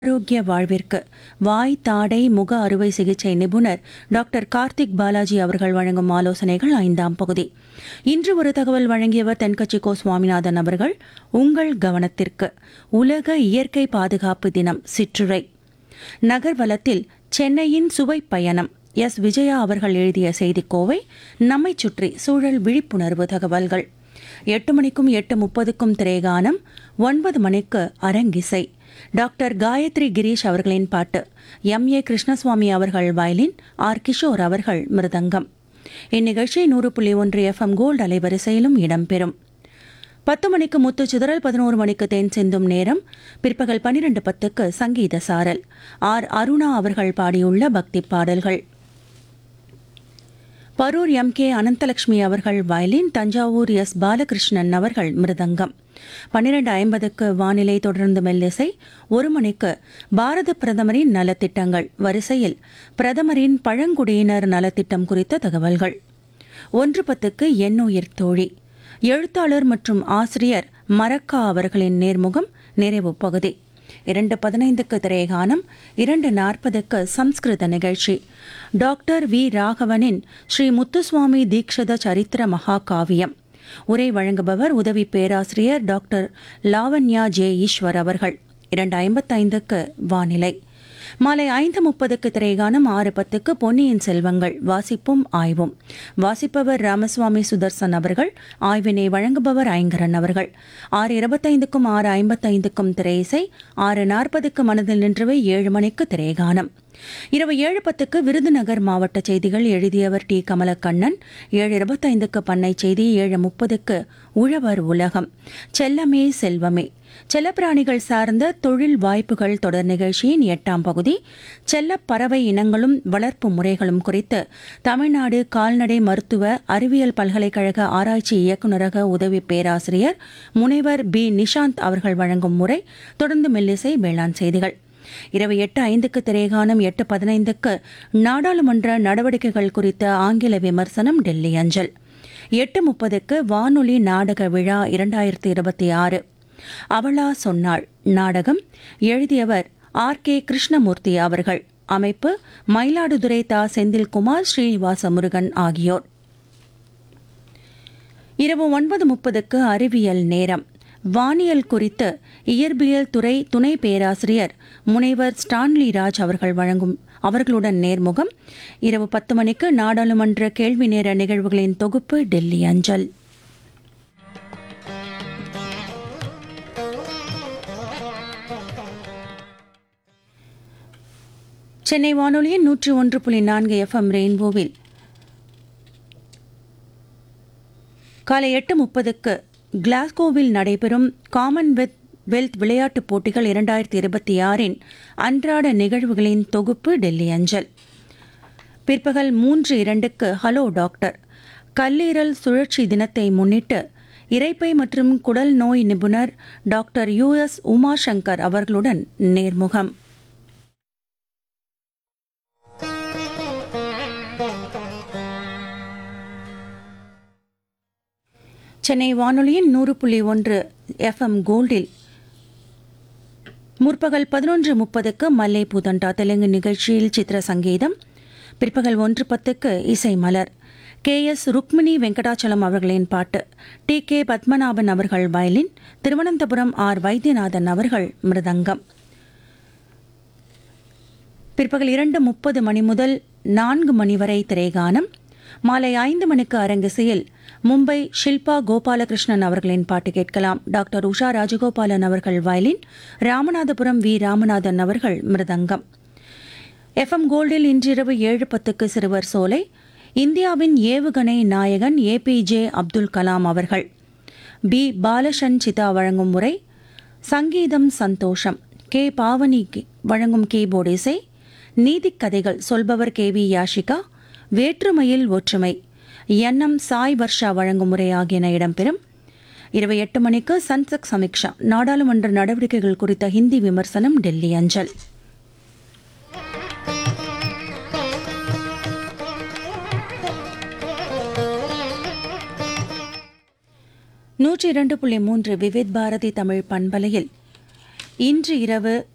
ஆரோக்கிய வாழ்விற்கு வாய் தாடை முக அறுவை சிகிச்சை நிபுணர் டாக்டர் கார்த்திக் பாலாஜி அவர்கள் வழங்கும் ஆலோசனைகள் ஐந்தாம் பகுதி இன்று ஒரு தகவல் வழங்கியவர் தென்கட்சி கோ சுவாமிநாதன் அவர்கள் உங்கள் கவனத்திற்கு உலக இயற்கை பாதுகாப்பு தினம் சிற்றுரை நகர்வலத்தில் சென்னையின் சுவை பயணம் எஸ் விஜயா அவர்கள் எழுதிய செய்திக்கோவை நம்மைச் சுற்றி சூழல் விழிப்புணர்வு தகவல்கள் எட்டு மணிக்கும் எட்டு முப்பதுக்கும் திரைகானம் ஒன்பது மணிக்கு அரங்கிசை டாக்டர் காயத்ரி கிரீஷ் அவர்களின் பாட்டு எம் ஏ கிருஷ்ணசுவாமி அவர்கள் வயலின் ஆர் கிஷோர் அவர்கள் மிருதங்கம் இந்நிகழ்ச்சி நூறு புள்ளி ஒன்று எஃப்எம் கோல்டு அலைவரிசையிலும் இடம்பெறும் பத்து மணிக்கு முத்து சிதறல் பதினோரு மணிக்கு தேன் சிந்தும் நேரம் பிற்பகல் பன்னிரண்டு பத்துக்கு சங்கீத சாரல் ஆர் அருணா அவர்கள் பாடியுள்ள பக்தி பாடல்கள் பரூர் எம் கே அனந்தலட்சுமி அவர்கள் வயலின் தஞ்சாவூர் எஸ் பாலகிருஷ்ணன் அவர்கள் மிருதங்கம் பன்னிரண்டு ஐம்பதுக்கு வானிலை தொடர்ந்து மெல்லிசை ஒரு மணிக்கு பாரத பிரதமரின் நலத்திட்டங்கள் வரிசையில் பிரதமரின் பழங்குடியினர் நலத்திட்டம் குறித்த தகவல்கள் ஒன்று பத்துக்கு எண்ணுயிர் தோழி எழுத்தாளர் மற்றும் ஆசிரியர் மரக்கா அவர்களின் நேர்முகம் நிறைவு பகுதி இரண்டு பதினைந்துக்கு திரைகானம் இரண்டு நாற்பதுக்கு சம்ஸ்கிருத நிகழ்ச்சி டாக்டர் வி ராகவனின் ஸ்ரீ முத்துசுவாமி தீக்ஷத சரித்திர மகாகாவியம் உரை வழங்குபவர் உதவி பேராசிரியர் டாக்டர் லாவண்யா ஜே ஈஸ்வர் அவர்கள் இரண்டு ஐம்பத்தைந்துக்கு வானிலை மாலை ஐந்து முப்பதுக்கு திரைகானம் ஆறு பத்துக்கு பொன்னியின் செல்வங்கள் வாசிப்பும் ஆய்வும் வாசிப்பவர் ராமசுவாமி சுதர்சன் அவர்கள் ஆய்வினை வழங்குபவர் ஐங்கரன் அவர்கள் ஆறு இருபத்தைந்துக்கும் ஆறு ஐம்பத்தைந்துக்கும் திரையிசை ஆறு நாற்பதுக்கு மனதில் நின்றவை ஏழு மணிக்கு திரைகானம் இரவு ஏழு பத்துக்கு விருதுநகர் மாவட்ட செய்திகள் எழுதியவர் டி கமலக்கண்ணன் ஏழு இருபத்தைந்துக்கு பண்ணை செய்தி ஏழு முப்பதுக்கு உழவர் உலகம் செல்லமே செல்வமே செல்லப்பிராணிகள் சார்ந்த தொழில் வாய்ப்புகள் தொடர் நிகழ்ச்சியின் எட்டாம் பகுதி செல்லப் பறவை இனங்களும் வளர்ப்பு முறைகளும் குறித்து தமிழ்நாடு கால்நடை மருத்துவ அறிவியல் பல்கலைக்கழக ஆராய்ச்சி இயக்குநரக உதவி பேராசிரியர் முனைவர் பி நிஷாந்த் அவர்கள் வழங்கும் முறை தொடர்ந்து மெல்லிசை வேளாண் செய்திகள் இரவு எட்டு ஐந்துக்கு திரைகானம் எட்டு பதினைந்துக்கு நாடாளுமன்ற நடவடிக்கைகள் குறித்த ஆங்கில விமர்சனம் டெல்லி அஞ்சல் எட்டு முப்பதுக்கு வானொலி நாடக விழா இரண்டாயிரத்தி இருபத்தி ஆறு அவளா சொன்னாள் நாடகம் எழுதியவர் ஆர் கே கிருஷ்ணமூர்த்தி அவர்கள் அமைப்பு மயிலாடுதுறை தா செந்தில்குமார் ஸ்ரீனிவாச முருகன் ஆகியோர் இரவு ஒன்பது முப்பதுக்கு அறிவியல் நேரம் வானியல் குறித்து இயற்பியல் துறை துணை பேராசிரியர் முனைவர் ஸ்டான்லி ராஜ் அவர்கள் வழங்கும் அவர்களுடன் நேர்முகம் இரவு பத்து மணிக்கு நாடாளுமன்ற கேள்வி நேர நிகழ்வுகளின் தொகுப்பு டெல்லி அஞ்சல் சென்னை வானொலியின் நூற்றி ஒன்று புள்ளி நான்கு எஃப்எம் ரெயின்போவில் காலை எட்டு முப்பதுக்கு கிளாஸ்கோவில் நடைபெறும் காமன்வெல்த் வெல்த் விளையாட்டுப் போட்டிகள் இரண்டாயிரத்தி இருபத்தி ஆறின் அன்றாட நிகழ்வுகளின் தொகுப்பு டெல்லி அஞ்சல் பிற்பகல் மூன்று இரண்டுக்கு ஹலோ டாக்டர் கல்லீரல் சுழற்சி தினத்தை முன்னிட்டு இரைப்பை மற்றும் குடல் நோய் நிபுணர் டாக்டர் யு எஸ் உமாசங்கர் அவர்களுடன் நேர்முகம் சென்னை வானொலியின் நூறு புள்ளி ஒன்று எஃப்எம் கோல்டில் முற்பகல் பதினொன்று முப்பதுக்கு மல்லை பூதண்டா தெலுங்கு நிகழ்ச்சியில் சித்திர சங்கீதம் பிற்பகல் ஒன்று பத்துக்கு இசை மலர் கே எஸ் ருக்மிணி வெங்கடாச்சலம் அவர்களின் பாட்டு டி கே பத்மநாபன் அவர்கள் வயலின் திருவனந்தபுரம் ஆர் வைத்தியநாதன் அவர்கள் மிருதங்கம் பிற்பகல் இரண்டு முப்பது மணி முதல் நான்கு மணி வரை திரைகானம் மாலை ஐந்து மணிக்கு அரங்கிசையில் மும்பை ஷில்பா கோபாலகிருஷ்ணன் அவர்களின் பாட்டு கேட்கலாம் டாக்டர் உஷா ராஜகோபாலன் அவர்கள் வயலின் ராமநாதபுரம் வி ராமநாதன் அவர்கள் மிருதங்கம் எஃப்எம் கோல்டில் இன்றிரவு ஏழு பத்துக்கு சிறுவர் சோலை இந்தியாவின் ஏவுகணை நாயகன் ஏபிஜே அப்துல் கலாம் அவர்கள் பி பாலசன் சிதா வழங்கும் முறை சங்கீதம் சந்தோஷம் கே பாவனி வழங்கும் கீபோர்டு இசை நீதிக்கதைகள் சொல்பவர் கே வி யாஷிகா வேற்றுமையில் ஒற்றுமை எண்ணம் சாய் வர்ஷா வழங்கும் முறை ஆகியன இடம்பெறும் இரவு எட்டு மணிக்கு சன்சக் சமீக்ஷா நாடாளுமன்ற நடவடிக்கைகள் குறித்த ஹிந்தி விமர்சனம் டெல்லி அஞ்சல் நூற்றி இரண்டு புள்ளி மூன்று விவித் பாரதி தமிழ் பண்பலையில் இன்று இரவு